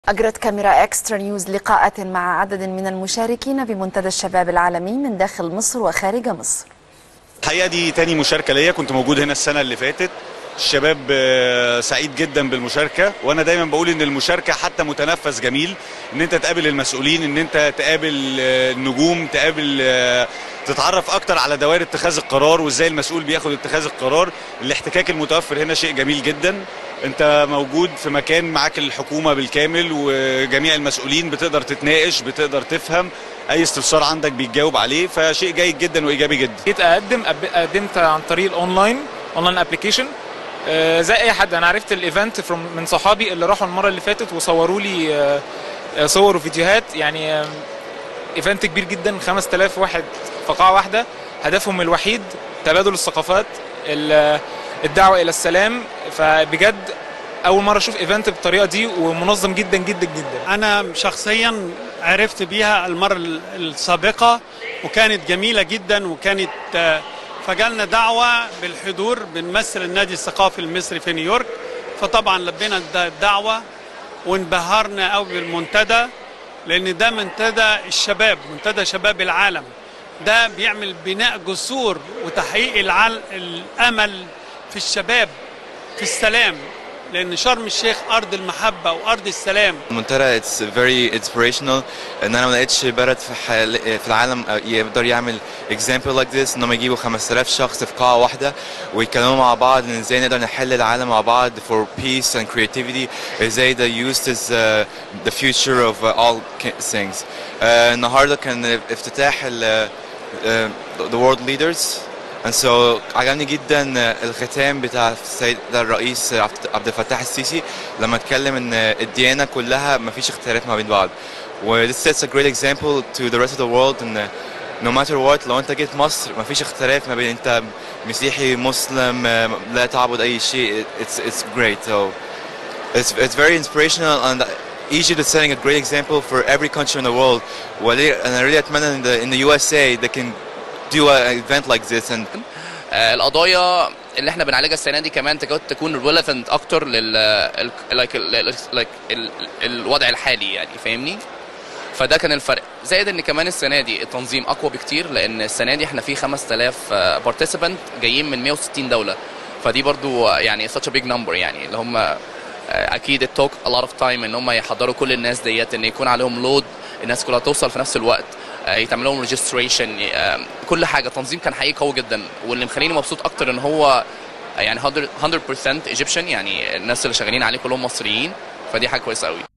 أجرت كاميرا إكسترا نيوز لقاءات مع عدد من المشاركين بمنتدى الشباب العالمي من داخل مصر وخارج مصر الحقيقه دي تاني مشاركه ليا كنت موجود هنا السنه اللي فاتت الشباب آه، سعيد جدا بالمشاركه وانا دايما بقول ان المشاركه حتى متنفس جميل ان انت تقابل المسؤولين ان انت تقابل آه، النجوم تقابل آه، تتعرف اكتر على دوائر اتخاذ القرار وازاي المسؤول بياخد اتخاذ القرار الاحتكاك المتوفر هنا شيء جميل جدا انت موجود في مكان معاك الحكومه بالكامل وجميع المسؤولين بتقدر تتناقش بتقدر تفهم اي استفسار عندك بيتجاوب عليه فشيء جيد جدا وايجابي جدا جيت اقدم أب- قدمت عن طريق الاونلاين اونلاين ابلكيشن زي اي حد انا عرفت الايفنت from- من صحابي اللي راحوا المره اللي فاتت وصوروا لي آه، آه، صور وفيديوهات يعني آه، ايفنت كبير جدا 5000 واحد في قاعه واحده هدفهم الوحيد تبادل الثقافات ال- الدعوه الى السلام فبجد اول مره اشوف ايفنت بالطريقه دي ومنظم جدا جدا جدا أنا شخصيا عرفت بيها المرة السابقة وكانت جميلة جدا وكانت آه، فجالنا دعوة بالحضور بنمثل النادي الثقافي المصري في نيويورك فطبعا لبينا الد- الدعوة وانبهرنا قوي بالمنتدى لأن ده منتدى الشباب منتدى شباب العالم ده بيعمل بناء جسور وتحقيق العل... الأمل في الشباب في السلام لأن شرم الشيخ أرض المحبة وأرض السلام المنتدى اتس فيري انسبريشنال ان انا ما لقيتش بلد في حال في العالم يقدر يعمل اكزامبل لايك ذس ان هم يجيبوا 5000 شخص في قاعه واحده ويتكلموا مع بعض ان ازاي نقدر نحل العالم مع بعض for peace and creativity ازاي the youth is uh, the future of uh, all ki- things uh, النهارده كان افتتاح ال uh, the world leaders and so عجبني جدا الختام بتاع السيد الرئيس عبد عبد الفتاح السيسي لما اتكلم ان الديانه كلها ما فيش اختلاف ما بين بعض و this sets a great example to the rest of the world ان no matter what لو انت جيت مصر ما فيش اختلاف ما بين انت مسيحي مسلم لا تعبد اي شيء it's it's great so it's it's very inspirational and Egypt is setting a great example for every country in the world وليه انا really اتمنى in the in the USA they can do an event like this and آه، القضايا اللي احنا بنعالجها السنه دي كمان تكاد تكون ريليفنت اكتر لل لايك لايك الوضع الحالي يعني فاهمني فده كان الفرق زائد ان كمان السنه دي التنظيم اقوى بكتير لان السنه دي احنا في 5000 بارتيسيبانت جايين من 160 دوله فدي برضو آه، يعني such a big number يعني اللي هم آه، اكيد it took a lot of time ان هم يحضروا كل الناس ديت ان يكون عليهم لود الناس كلها توصل في نفس الوقت آه، يتعمل لهم ريجستريشن كل حاجه تنظيم كان حقيقي قوي جدا واللي مخليني مبسوط اكتر ان هو آه، يعني 100% 100% ايجيبشن يعني الناس اللي شغالين عليه كلهم مصريين فدي حاجه كويسه قوي